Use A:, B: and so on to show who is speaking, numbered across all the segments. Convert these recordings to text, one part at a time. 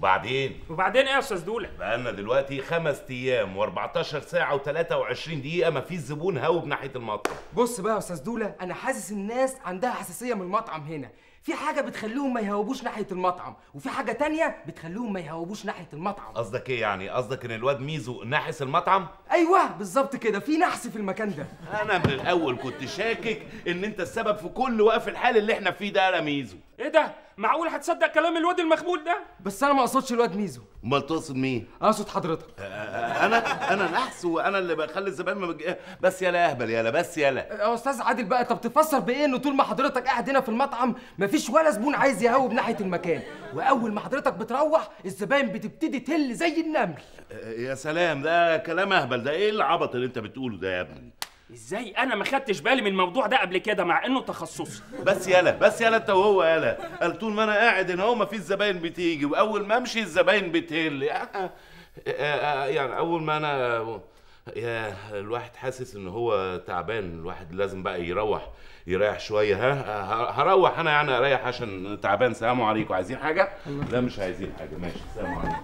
A: وبعدين
B: وبعدين ايه يا استاذ دوله
A: بقالنا دلوقتي خمس ايام و14 ساعه و23 دقيقه ما فيش زبون هاوب ناحيه المطعم
C: بص بقى يا استاذ دوله انا حاسس الناس عندها حساسيه من المطعم هنا في حاجه بتخليهم ما يهوبوش ناحيه المطعم وفي حاجه تانية بتخليهم ما يهوبوش ناحيه المطعم
A: قصدك ايه يعني قصدك ان الواد ميزو ناحس المطعم
C: ايوه بالظبط كده في نحس في المكان ده
A: انا من الاول كنت شاكك ان انت السبب في كل وقف الحال اللي احنا فيه ده يا ميزو
B: ايه ده معقول هتصدق كلام الواد المخبول ده
C: بس انا ما اقصدش الواد ميزو
A: امال تقصد مين
C: اقصد حضرتك
A: انا انا نحس وانا اللي بخلي الزبائن ما بج... بس يلا اهبل يلا بس يلا
C: يا استاذ عادل بقى طب تفسر بايه ان طول ما حضرتك قاعد هنا في المطعم مفيش ولا زبون عايز يهوب ناحيه المكان واول ما حضرتك بتروح الزباين بتبتدي تهل زي النمل
A: يا سلام ده كلام اهبل ده ايه العبط اللي انت بتقوله ده يا ابني
B: ازاي انا ما خدتش بالي من الموضوع ده قبل كده مع انه تخصصي
A: بس يلا بس يلا انت وهو يلا قال طول ما انا قاعد هنا هو ما فيش زباين بتيجي واول ما امشي الزباين بتهل آه، آه، آه، يعني اول ما انا يا الواحد حاسس ان هو تعبان الواحد لازم بقى يروح يريح شويه ها ه- هروح انا يعني اريح عشان تعبان سلام عليكم عايزين حاجه لا مش عايزين حاجه ماشي سلام عليكم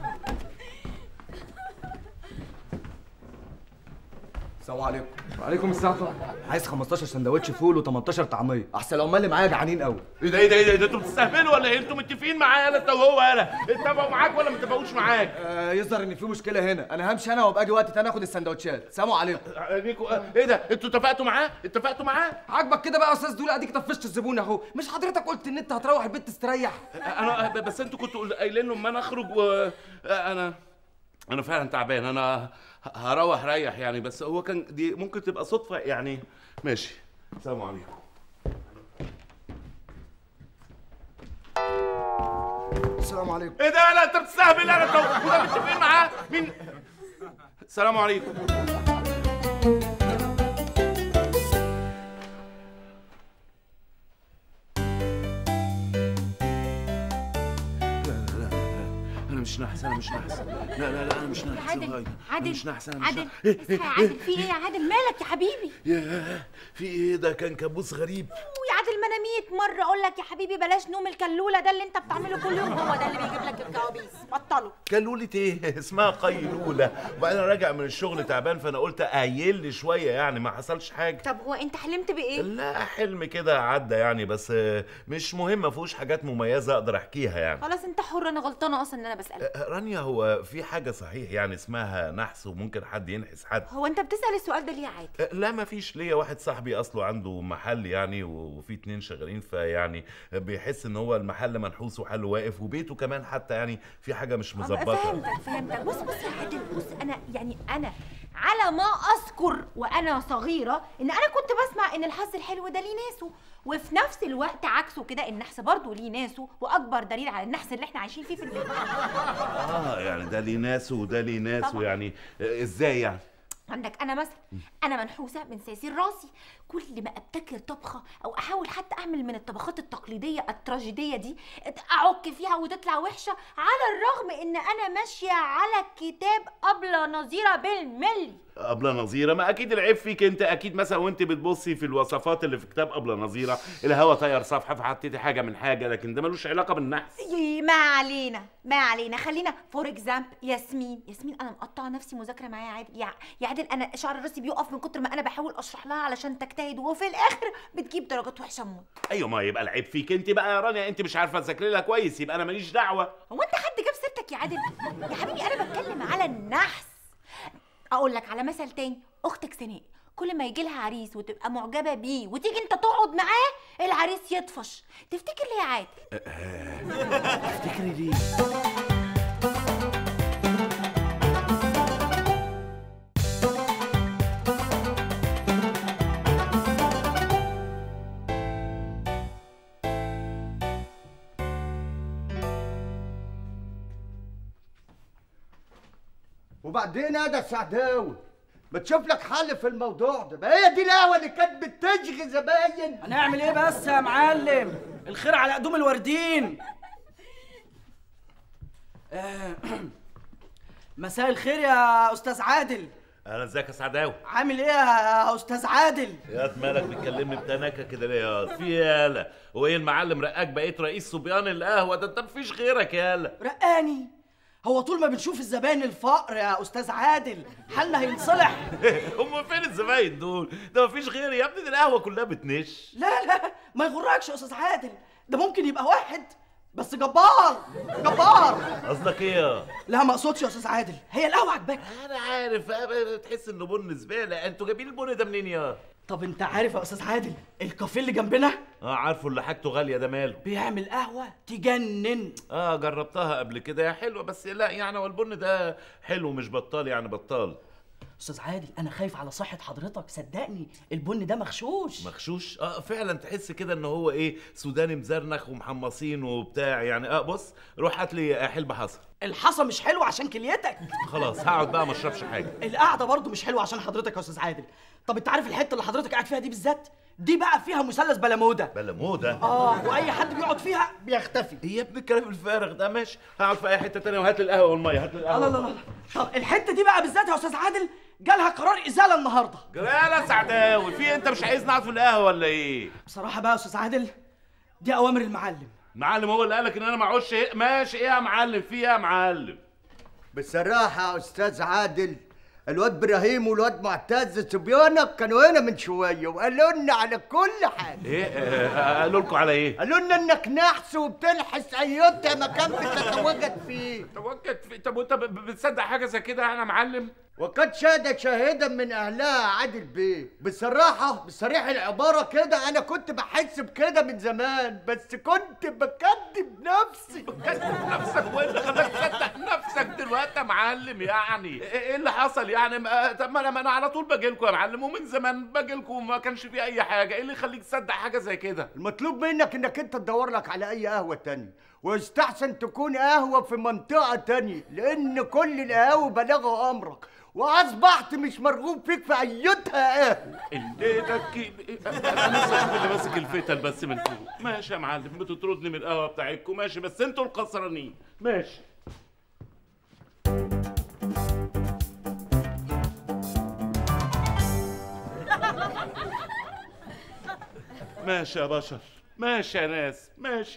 D: السلام عليكم
C: وعليكم السلام طبعا
D: عايز 15 سندوتش فول و18 طعميه احسن العمال اللي معايا جعانين قوي
A: ايه ده ايه ده ايه ده انتوا بتستهبلوا ولا ايه انتوا متفقين معايا يلا انت وهو يلا اتفقوا معاك ولا ما اتفقوش معاك
D: آه يظهر ان في مشكله هنا انا همشي انا وابقى اجي وقت تاني اخد السندوتشات سلام عليكم
A: عليكم ايه ده انتوا اتفقتوا معاه اتفقتوا معاه
C: عاجبك كده بقى يا استاذ دوله اديك طفشت الزبون اهو مش حضرتك قلت ان انت هتروح البيت تستريح
A: انا بس انتوا كنتوا قايلين له ما انا اخرج و انا انا فعلا تعبان انا هروح ريح يعني بس هو كان دي ممكن تبقى صدفه يعني ماشي السلام عليكم
D: السلام عليكم
A: ايه ده لا انت بتستهبل انا انت وده متفقين معاه مين السلام عليكم انا مش نحس انا مش نحس لا لا لا انا مش نحس
E: عادل
A: أنا
E: عادل
A: مش نحس انا مش
E: عادل
A: نحس. إيه، إيه،
E: اصحى يا عادل في ايه يا عادل مالك يا حبيبي
A: ياه في ايه ده كان كابوس غريب
E: ويا عادل ما انا 100 مره اقول لك يا حبيبي بلاش نوم الكلوله ده اللي انت بتعمله كل يوم هو ده اللي بيجيب لك الكوابيس بطله
A: كلولة ايه اسمها قيلولة وبعدين انا راجع من الشغل تعبان فانا قلت اقيل لي شوية يعني ما حصلش حاجة
E: طب هو انت حلمت بايه
A: لا حلم كده عدى يعني بس آه، مش مهم ما فيهوش حاجات مميزة اقدر احكيها يعني
E: خلاص انت حر انا غلطانه اصلا ان انا بسالك
A: آه، رانيا هو في حاجة صحيح يعني اسمها نحس وممكن حد ينحس حد
E: هو انت بتسال السؤال ده ليه يا عادل
A: آه، لا ما فيش ليا واحد صاحبي اصله عنده محل يعني وفي اتنين شغالين فيعني بيحس ان هو المحل منحوس وحله واقف وبيته كمان حتى يعني في حاجة مش مظبطة
E: فهمتك فهمتك بص بص يا عادل بص انا يعني انا على ما اذكر وانا صغيره ان انا كنت بسمع ان الحظ الحلو ده ليه ناسه وفي نفس الوقت عكسه كده النحس برضه ليه ناسه واكبر دليل على النحس اللي احنا عايشين فيه في البيت
A: اه يعني ده ليه ناس وده ليه ناس
E: طبعا.
A: ويعني آه، ازاي يعني
E: عندك انا مثلا انا منحوسه من سياسير راسي كل ما ابتكر طبخه او احاول حتى اعمل من الطبخات التقليديه التراجيديه دي اعك فيها وتطلع وحشه على الرغم ان انا ماشيه على كتاب ابله نظيره بالملي
A: أبلة نظيرة ما أكيد العيب فيك أنت أكيد مثلا وأنت بتبصي في الوصفات اللي في كتاب أبلة نظيرة الهوا طير صفحة فحطيتي حاجة من حاجة لكن ده ملوش علاقة بالنحس
E: يي، ما علينا ما علينا خلينا فور اكزامبل ياسمين ياسمين انا مقطعه نفسي مذاكره معايا يا عادل يا يا عادل انا شعر راسي بيقف من كتر ما انا بحاول اشرح لها علشان تجتهد وفي الاخر بتجيب درجات وحشه موت
A: أيوة ما يبقى العيب فيك أنت بقى يا رانيا أنت مش عارفة تذاكري لها كويس يبقى أنا ماليش دعوة
E: هو انت حد جاب سيرتك يا عادل يا حبيبي انا بتكلم على النحس اقول لك على مثل تاني اختك سناء كل ما يجي لها عريس وتبقى معجبه بيه وتيجي انت تقعد معاه العريس يطفش تفتكر ليه يا عادل
A: تفتكري ليه؟
F: وبعدين يا ده السعداوي ما تشوف لك حل في الموضوع ده ما هي دي القهوه اللي كانت بتشغي زباين
G: هنعمل ايه بس يا معلم الخير على قدوم الوردين آه، مساء الخير يا استاذ عادل
A: أهلا ازيك يا سعداوي
G: عامل ايه يا استاذ عادل
A: يا مالك بتكلمني بتناكة كده ليه يا في إيه يالا هو ايه المعلم رقاك بقيت رئيس صبيان القهوة ده انت مفيش غيرك يالا
G: رقاني هو طول ما بنشوف الزباين الفقر يا استاذ عادل حالنا هينصلح
A: هم فين الزباين دول ده مفيش غيري يا ابني دي القهوه كلها بتنش
G: لا لا ما يغركش يا استاذ عادل ده ممكن يبقى واحد بس جبار جبار
A: قصدك ايه يا
G: لا ما اقصدش يا استاذ عادل هي القهوه عجباك
A: انا عارف أه، تحس انه بن زباله انتوا جايبين البن ده منين يا
G: طب انت عارف يا استاذ عادل الكافيه اللي جنبنا
A: اه عارفه اللي حاجته غاليه ده ماله
G: بيعمل قهوه تجنن
A: اه جربتها قبل كده يا حلوه بس لا يعني هو البن ده حلو مش بطال يعني بطال
G: استاذ عادل انا خايف على صحه حضرتك صدقني البن ده مغشوش
A: مغشوش اه فعلا تحس كده ان هو ايه سوداني مزرنخ ومحمصين وبتاع يعني اه بص روح هات لي حلبة حصى
G: الحصى مش حلو عشان كليتك
A: خلاص هقعد بقى ما اشربش حاجه
G: القعده برضو مش حلوه عشان حضرتك يا استاذ عادل طب انت عارف الحته اللي حضرتك قاعد فيها دي بالذات دي بقى فيها مثلث بلاموده
A: بلا موده
G: اه واي حد بيقعد فيها بيختفي
A: ايه يا ابني الكلام الفارغ ده ماشي هقعد في اي حته تانية وهات لي القهوه والميه هات لي القهوه
G: لا لا لا طب الحته دي بقى بالذات يا استاذ عادل جالها قرار ازاله النهارده
A: جلاله سعداوي في انت مش عايز نقعد في القهوه ولا ايه
G: بصراحه بقى يا استاذ عادل دي اوامر المعلم
A: معلم هو اللي قالك ان انا ما اقعدش إيه؟ ماشي ايه يا معلم في ايه يا معلم
F: بصراحة يا أستاذ عادل الواد إبراهيم والواد معتز صبيانك كانوا هنا من شوية وقالوا لنا على كل حاجة
A: ايه آه، قالوا لكم على ايه
F: قالوا لنا إنك نحس وبتلحس أيوتها مكان بتتواجد فيه
A: توكت في طب وانت ب- ب- بتصدق حاجه زي كده انا معلم
F: وقد شهد شاهدا من أهلها عادل بيه بصراحة بصريح العبارة كده أنا كنت بحس بكده من زمان بس كنت بكذب نفسي
A: كذب نفسك وايه اللي خلاك تصدق نفسك دلوقتي يا معلم يعني ايه إيه اللي حصل يعني ما- طب ما انا ما انا على طول باجي لكم يا معلم ومن زمان باجي لكم وما كانش في اي حاجه ايه اللي يخليك تصدق حاجه زي كده
F: المطلوب منك انك انت تدور لك على اي قهوة تانية ويستحسن تكون قهوة في منطقة تانية لان كل القهاوي بلغوا امرك واصبحت مش مرغوب فيك في ايتها قهوة
A: اديتك انا صاحب اللي ماسك الفتل بس من فوق ماشي يا معلم بتطردني من القهوه بتاعتكم ماشي بس انتوا الخسرانين ماشي ماشي يا بشر ماشي يا ناس ماشي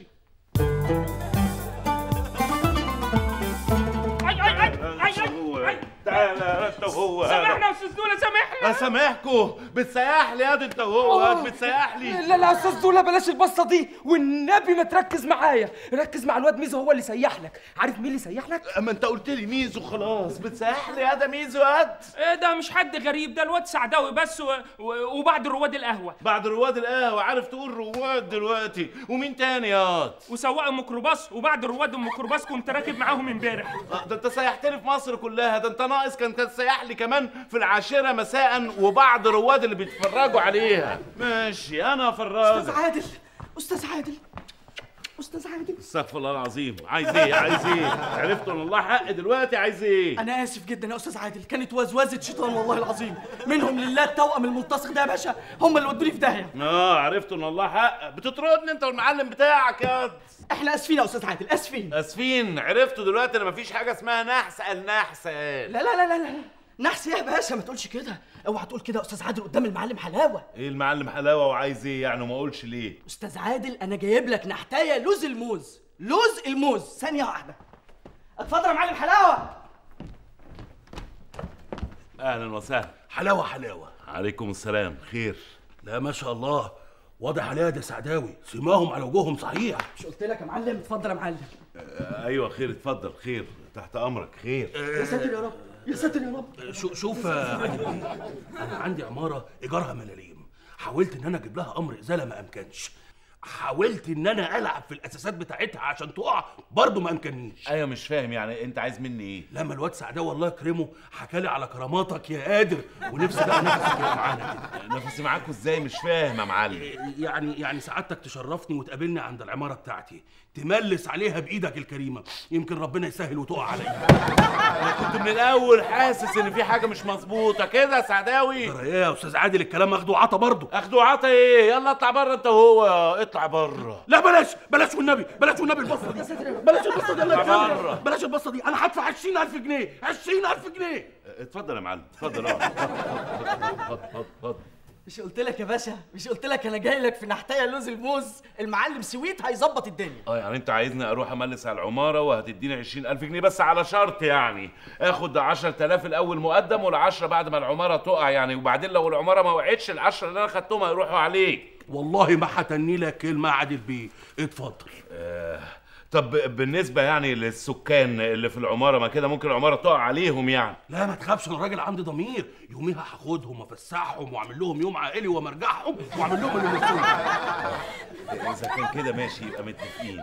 B: اي اي اي اي اي اي
A: تعالى انت وهو
B: سامحنا يا استاذ دوله سامحنا
A: اسامحكم بتسيح لي يا دي انت وهو بتسيح لي
C: لا لا يا استاذ دولا بلاش البصه دي والنبي ما تركز معايا ركز مع الواد ميزو هو اللي سيح لك عارف مين اللي سيح لك
A: اما انت قلت لي ميزو خلاص بتسيح لي يا ده ميزو قد
B: إيه ده مش حد غريب ده الواد سعداوي بس و... و... وبعد رواد القهوه
A: بعد رواد القهوة عارف تقول رواد دلوقتي ومين تاني ياض
B: وسواق الميكروباص وبعد رواد الميكروباص كنت راكب معاهم امبارح
A: آه، ده انت سيحت لي في مصر كلها ده انت ناقص كان تسيح لي كمان في العاشرة مساء وبعض رواد اللي بيتفرجوا عليها ماشي انا
G: استاذ
A: فراج
G: عادل استاذ عادل استاذ عادل
A: استغفر الله العظيم عايز ايه عايز ايه عرفت ان الله حق دلوقتي عايز ايه
G: انا اسف جدا يا استاذ عادل كانت وزوزه شيطان والله العظيم منهم لله التوأم الملتصق ده يا باشا هم اللي ودوني في داهيه
A: اه عرفت ان الله حق بتطردني انت والمعلم بتاعك ياض
G: احنا اسفين يا استاذ عادل اسفين
A: اسفين عرفتوا دلوقتي ان مفيش حاجه اسمها نحس النحس
G: لا لا لا لا لا نحس يا باشا ما تقولش كده اوعى تقول كده يا استاذ عادل قدام المعلم حلاوه
A: ايه المعلم حلاوه وعايز ايه يعني وما اقولش ليه
G: استاذ عادل انا جايب لك نحتايه لوز الموز لوز الموز ثانيه واحده اتفضل يا معلم حلاوه
A: اهلا وسهلا
H: حلاوة حلاوة
A: عليكم السلام خير
H: لا ما شاء الله واضح عليها ده سعداوي سماهم على وجوههم صحيح
G: مش قلت لك يا معلم اتفضل يا معلم
A: آه ايوه خير اتفضل خير تحت امرك خير
G: يا ساتر يا رب يا ساتر يا رب
H: شو شوف يا عادل بيه، انا عندي عمارة ايجارها ملاليم حاولت ان انا اجيب لها امر ازالة ما امكنش حاولت ان انا العب في الاساسات بتاعتها عشان تقع برضه ما امكنيش
A: ايوه مش فاهم يعني انت عايز مني ايه
H: لما الواد سعداوي الله يكرمه حكى لي على كراماتك يا قادر ونفسي بقى نفسك يبقى معانا كده
A: نفسي معاكوا ازاي مش فاهم يا معلم
H: يعني يعني سعادتك تشرفني وتقابلني عند العمارة بتاعتي تملس عليها بإيدك الكريمة يمكن ربنا يسهل وتقع عليا
A: كنت من الاول حاسس ان في حاجه مش مظبوطه كده يا سعداوي
H: ترى ايه يا أستاذ عادل الكلام أخده وعطا برضه
A: اخدوا عطا ايه يلا اطلع بره انت وهو اطلع بره
H: لا بلاش بلاش والنبي بلاش والنبي البصة دي بلاش البصة دي الله
A: بره.
H: يكرمك بلاش البصة دي أنا هدفع 20000 جنيه 20000 جنيه
A: اتفضل يا معلم اتفضل اقعد اتفضل اتفضل اتفضل
G: مش قلت لك يا باشا مش قلت لك انا جاي لك في نحتايه لوز الموز المعلم سويت هيظبط الدنيا
A: اه يعني انت عايزني اروح املس على العماره وهتديني 20000 جنيه بس على شرط يعني اخد 10000 الاول مقدم وال10 بعد ما العماره تقع يعني وبعدين لو العماره ما وقعتش ال10 اللي انا خدتهم هيروحوا عليك
H: والله ما هتني لك كلمه عادل بيه اتفضل
A: آه طب بالنسبه يعني للسكان اللي في العماره ما كده ممكن العماره تقع عليهم يعني
H: لا ما تخافش انا راجل عندي ضمير يوميها هاخدهم وافسحهم واعمل لهم يوم عائلي وامرجعهم واعمل لهم اللي نفسهم
A: اذا كان كده ماشي يبقى متفقين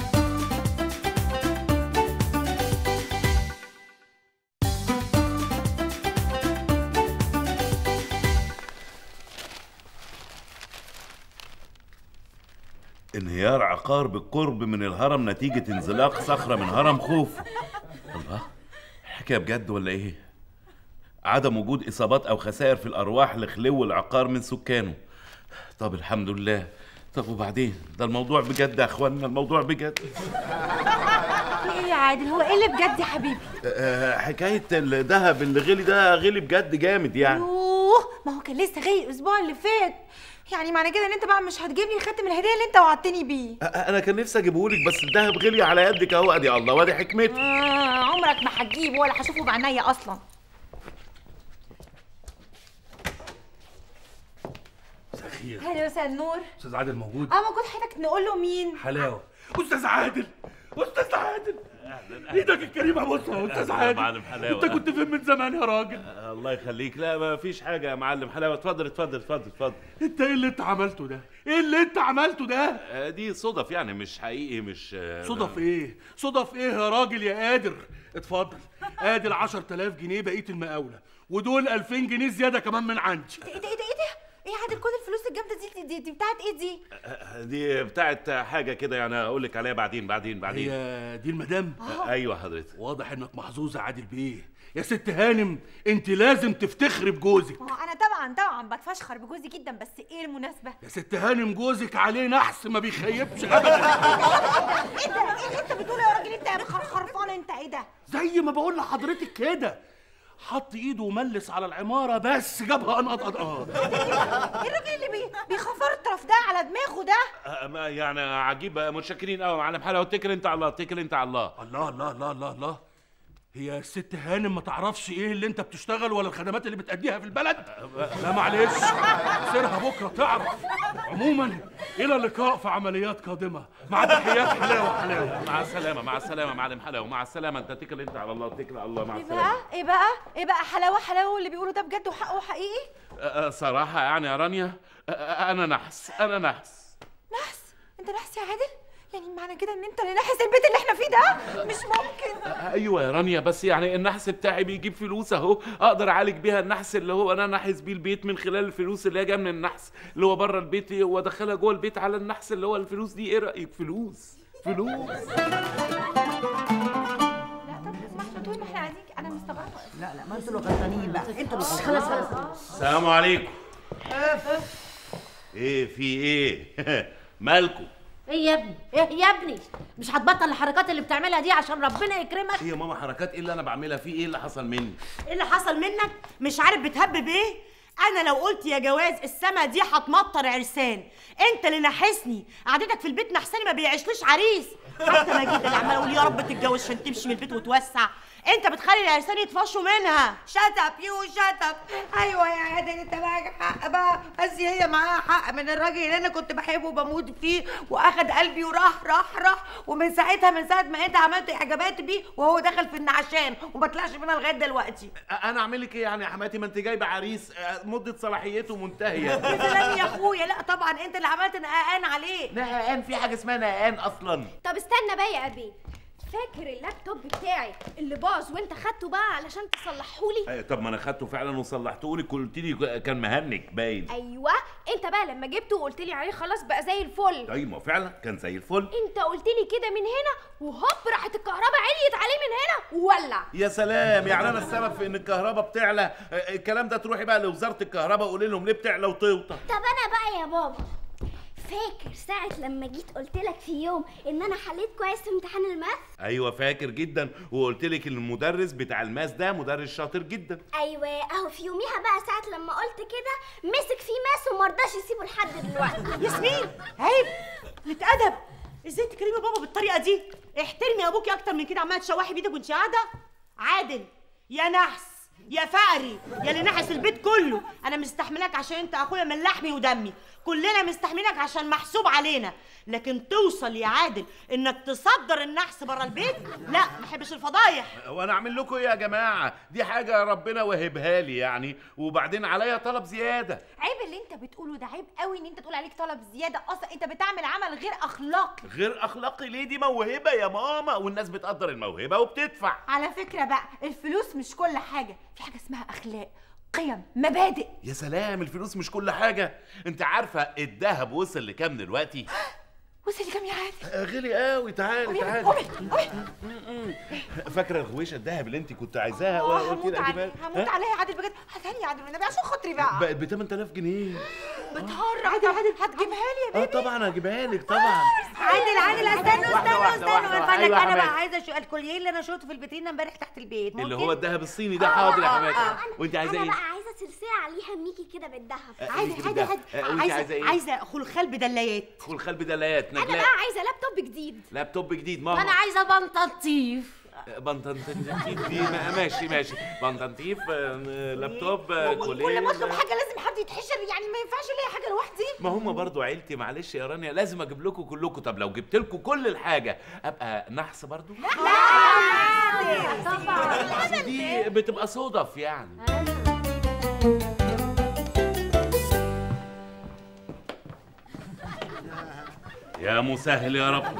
A: انهيار عقار بالقرب من الهرم نتيجة انزلاق صخرة من هرم خوف الله الحكاية بجد ولا ايه؟ عدم وجود إصابات أو خسائر في الأرواح لخلو العقار من سكانه طب الحمد لله طب وبعدين ده الموضوع بجد يا اخوانا الموضوع بجد
E: في ايه يا عادل هو ايه اللي بجد يا حبيبي
A: آه، حكاية الذهب اللي غلي ده غلي بجد جامد يعني
E: يوه ما هو كان لسه غالي الاسبوع اللي فات يعني معنى كده ان انت بقى مش هتجيب لي خاتم الهديه اللي انت وعدتني بيه
A: آه، انا كان نفسي اجيبهولك بس الذهب غلي على يدك اهو ادي الله وادي حكمتي
E: آه عمرك ما هتجيبه ولا هشوفه بعينيا اصلا
H: مساء الخير
E: هلا مساء النور
H: استاذ عادل موجود
E: اه موجود حضرتك نقول له مين
H: حلاوه استاذ عادل استاذ عادل ايدك الكريمه يا بص يا استاذ
A: أهلاً يا
H: عادل
A: معلم حلاوة.
H: انت كنت فين من زمان يا راجل
A: آه، الله يخليك لا ما فيش حاجة يا معلم حلاوة اتفضل اتفضل اتفضل اتفضل
H: انت ايه اللي انت عملته ده ايه اللي انت عملته ده
A: آه، دي صدف يعني مش حقيقي مش آه،
H: صدف ايه صدف ايه يا راجل يا قادر اتفضل ادي ال 10000 جنيه بقيه المقاوله ودول 2000 جنيه زياده كمان من عندي
E: ايه ده ايه ده ايه ده ايه يا عادل كل الفلوس الجامده دي دي, دي, دي بتاعت ايه دي
A: آه، دي بتاعت حاجة كده يعني اقول لك عليها بعدين بعدين بعدين
H: هي دي المدام
A: آه، ايوه حضرتك
H: واضح انك محظوظه عادل بيه يا ست هانم انت لازم تفتخري بجوزك
E: ما هو انا طبعا طبعا بتفشخر بجوزي جدا بس ايه المناسبه
H: يا ست هانم جوزك عليه نحس ما بيخيبش ابدا
E: ايه ده ايه اللي انت بتقوله يا راجل انت يا خر- خرفان انت ايه ده
H: زي ما بقول لحضرتك كده حط ايده وملس على العماره بس جابها انقط انقط
E: ايه الراجل اللي بي بيخفرطرف ده على دماغه ده
A: آه، ما يعني عجيب آه، متشكرين قوي يا معلم حلاوة اتكل انت على الله اتكل انت على الله
H: الله الله الله الله الله هي الست هانم ما تعرفش ايه اللي انت بتشتغل ولا الخدمات اللي بتأديها في البلد لا معلش سيرها بكره تعرف عموما الى اللقاء في عمليات قادمه مع تحيات حلاوه حلاوه
A: مع السلامة مع السلامة يا معلم حلاوة مع السلامة انت اتكل انت على الله اتكل على الله مع
E: ايه
A: السلامة
E: بقى ايه بقى ايه بقى حلاوه حلاوه اللي بيقولوا ده بجد وحقه حقيقي
A: آه، آه، صراحة يعني يا رانيا آه، آه، انا نحس انا نحس
E: نحس انت نحس يا عادل يعني معنى كده ان انت اللي نحس البيت اللي احنا فيه ده مش ممكن
A: ايوه يا رانيا بس يعني النحس بتاعي بيجيب فلوس اهو اقدر اعالج بيها النحس اللي هو انا نحس بيه البيت من خلال الفلوس اللي هي جايه من النحس اللي هو بره البيت وادخلها جوه البيت على النحس اللي هو الفلوس دي ايه رايك فلوس فلوس
E: لا طب ما احنا طول ما احنا قاعدين انا مستغربه
I: لا لا ما انتوا اللي غلطانين بقى انتوا اللي خلاص خلاص
A: السلام عليكم ايه في ايه مالكم
I: ايه يا ابني ايه يا ابني مش هتبطل الحركات اللي بتعملها دي عشان ربنا يكرمك
A: ايه يا ماما حركات ايه اللي انا بعملها في ايه اللي حصل مني
G: ايه اللي حصل منك مش عارف بتهبب ايه انا لو قلت يا جواز السما دي هتمطر عرسان انت اللي نحسني قعدتك في البيت نحساني ما بيعيشليش عريس حتى مجيد اللي عمال اقول يا رب تتجوز عشان تمشي من البيت وتوسع انت بتخلي العرسان يطفشوا منها
J: شطب يو شطب ايوه يا عادل انت معاك حق بقى بس هي معاها حق من الراجل اللي انا كنت بحبه وبموت فيه واخد قلبي وراح راح راح ومن ساعتها من ساعه ما انت عملت اعجابات بيه وهو دخل في النعشان وما طلعش منها لغايه دلوقتي
A: انا اعمل لك ايه يعني يا حماتي ما انت جايبه عريس آه، مده صلاحيته منتهيه
J: يا سلام يا اخويا لا طبعا انت اللي عملت نققان عليه
A: نققان في حاجه اسمها نققان اصلا
E: طب استنى بقى يا ابي فاكر اللابتوب بتاعي اللي باظ وانت خدته بقى علشان تصلحهولي
A: أيوة، طب ما انا خدته فعلا وصلحته لك قلت لي كان مهنج باين
E: ايوه انت بقى لما جبته وقلت لي عليه خلاص بقى زي الفل
A: ايوه ما فعلا كان زي الفل
E: انت قلت لي كده من هنا وهوب راحت الكهرباء عليت عليه من هنا وولع
A: يا سلام يعني انا السبب في ان الكهرباء بتعلى آه، الكلام ده تروحي بقى لوزاره الكهرباء قولي لهم ليه بتعلى وتوطى
E: طب انا بقى يا بابا
K: فاكر ساعة لما جيت قلت لك في يوم ان انا حليت كويس في امتحان الماث
A: ايوه فاكر جدا وقلت لك ان المدرس بتاع الماس ده مدرس شاطر جدا
K: ايوه اهو في يوميها بقى ساعة لما قلت كده مسك فيه ماس ومرضاش يسيبه لحد دلوقتي
G: ياسمين عيب نتأدب ازاي تكلمي بابا بالطريقه دي احترمي ابوكي اكتر من كده عماله تشوحي بايدك وانت قاعده عادل يا نحس يا فقري يا اللي نحس البيت كله انا مستحملاك عشان انت اخويا من لحمي ودمي كلنا مستحملينك عشان محسوب علينا لكن توصل يا عادل انك تصدر النحس بره البيت لا ما احبش الفضايح
A: وانا اعمل لكم ايه يا جماعه دي حاجه ربنا وهبها لي يعني وبعدين عليا طلب زياده
E: عيب اللي انت بتقوله ده عيب قوي ان انت تقول عليك طلب زياده اصلا انت بتعمل عمل غير اخلاقي
A: غير اخلاقي ليه دي موهبه يا ماما والناس بتقدر الموهبه وبتدفع
E: على فكره بقى الفلوس مش كل حاجه في حاجه اسمها اخلاق قيم مبادئ
A: يا سلام الفلوس مش كل حاجه انت عارفه الذهب وصل لكام دلوقتي
E: وصل كام يا عادل
A: آه، غلي قوي تعالي
E: قومي
A: تعالي
E: قومي قومي
A: فاكره الغويشه الذهب اللي انت كنت عايزاها
E: آه،
A: وقلت
E: هموت
A: لي
E: عليه
A: اجيبها
E: هموت عليه يا عادل بجد هاتها لي يا عادل والنبي عشان خاطري بقى
A: بقت ب 8000 جنيه
E: بتهرج عادل عادل هتجيبها لي يا
A: اه طبعا هجيبها لك طبعا
J: عادل عادل استنوا
A: واحدة،
J: استنوا
A: واحدة،
J: استنوا
A: واحدة.
J: من فضلك
A: أيوة يا
J: انا بقى
A: حماتي.
J: عايزه اشوف الكوليه اللي انا شفته في الفيترينا امبارح تحت البيت
A: اللي
J: ممكن؟
A: هو الذهب الصيني ده
J: آه،
A: حاضر يا
J: آه،
A: حماتي
J: آه.
A: وانت عايزه
K: انا
A: ايه
K: بقى عايزة سلسلة عليها ميكي كده بالذهب
A: آه،
G: عادي
A: ميكي
G: عادي
A: بالذهب.
G: عادي
A: آه، وانت عايزه
G: عايزه
A: ايه
G: عايزه خلخال بدلايات
A: خل خلب دلايات
K: انا
A: نجلاء
K: بقى عايزة لابتوب جديد
A: لابتوب جديد ما
I: انا عايزه بنطلطيف
A: بنطنطيف دي ما- ماشي ماشي بنطنطيف آه، لابتوب آه، كوليه
E: كل ما اطلب حاجه لازم حد يتحشر يعني ما ينفعش ليا حاجه لوحدي
A: ما هم برضو عيلتي معلش يا رانيا لازم اجيب لكم كلكم طب لو جبت لكم كل الحاجه ابقى نحس برضو بس دي بتبقى صدف يعني يا مسهل يا رب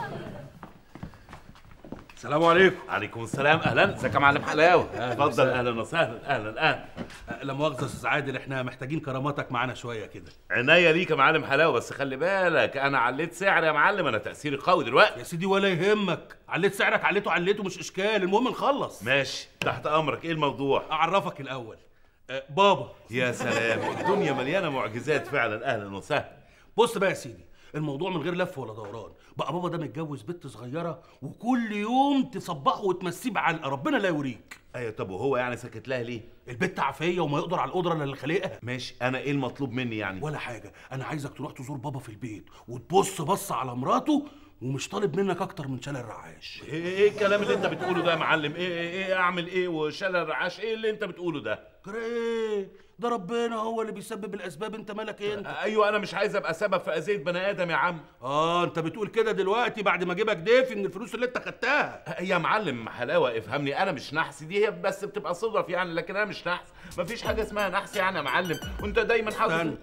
H: السلام عليكم
A: عليكم السلام اهلا ازيك يا معلم حلاوه اتفضل اهلا وسهلا اهلا اهلا
H: أه، لا مؤاخذه يا استاذ عادل احنا محتاجين كراماتك معانا شويه كده
A: عينيا ليك يا معلم حلاوه بس خلي بالك انا عليت سعر يا معلم انا تاثيري قوي دلوقتي
H: يا سيدي ولا يهمك عليت سعرك عليته عليته مش اشكال المهم نخلص
A: ماشي تحت امرك ايه الموضوع
H: اعرفك الاول أه، بابا
A: يا سلام الدنيا مليانه معجزات فعلا اهلا وسهلا
H: بص بقى يا سيدي الموضوع من غير لف ولا دوران بقى بابا ده متجوز بنت صغيره وكل يوم تصبحه وتمسيه بعلقه ربنا لا يوريك
A: ايوه طب وهو يعني سكت لها ليه
H: البت عافيه وما يقدر على القدره الا اللي خالقها
A: ماشي انا ايه المطلوب مني يعني
H: ولا حاجه انا عايزك تروح تزور بابا في البيت وتبص بص على مراته ومش طالب منك اكتر من شال الرعاش
A: ايه ايه الكلام اللي انت بتقوله ده يا معلم ايه ايه, إيه اعمل ايه وشال الرعاش ايه اللي انت بتقوله ده
H: كده ايه ده ربنا هو اللي بيسبب الاسباب انت مالك ايه انت
A: ايوه انا مش عايز ابقى سبب في اذيه بني ادم يا عم
H: اه انت بتقول كده دلوقتي بعد ما جيبك دافي من الفلوس اللي انت خدتها
A: يا معلم حلاوه افهمني انا مش نحس دي هي بس بتبقى صدف يعني لكن انا مش نحس مفيش حاجه اسمها نحس يعني يا معلم وانت دايما حاطط
H: استنى.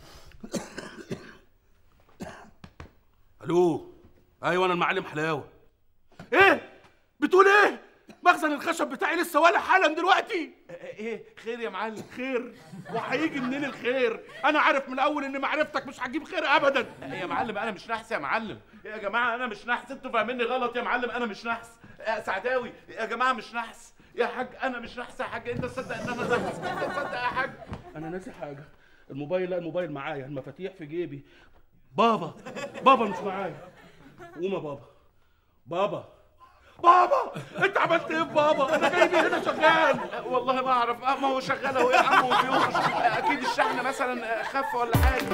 H: الو ايوه انا المعلم حلاوه ايه بتقول ايه مخزن الخشب بتاعي لسه ولا حالا دلوقتي
A: ايه خير يا معلم
H: خير وهيجي منين الخير انا عارف من الاول ان معرفتك مش هتجيب خير ابدا
A: يا معلم انا مش نحس يا معلم يا جماعه انا مش نحس انتوا فاهميني غلط يا معلم انا مش نحس يا سعداوي يا جماعه مش نحس يا حاج انا مش نحس يا حاج انت تصدق ان انا نحس انت تصدق يا حاج
H: انا ناسي حاجه الموبايل لا الموبايل معايا المفاتيح في جيبي بابا بابا مش معايا قوم يا بابا بابا بابا انت عملت ايه في بابا انا جايبي هنا شغال
A: والله ما اعرف ما هو شغال اهو يا عم وبيوحش اكيد الشحن مثلا خف ولا حاجه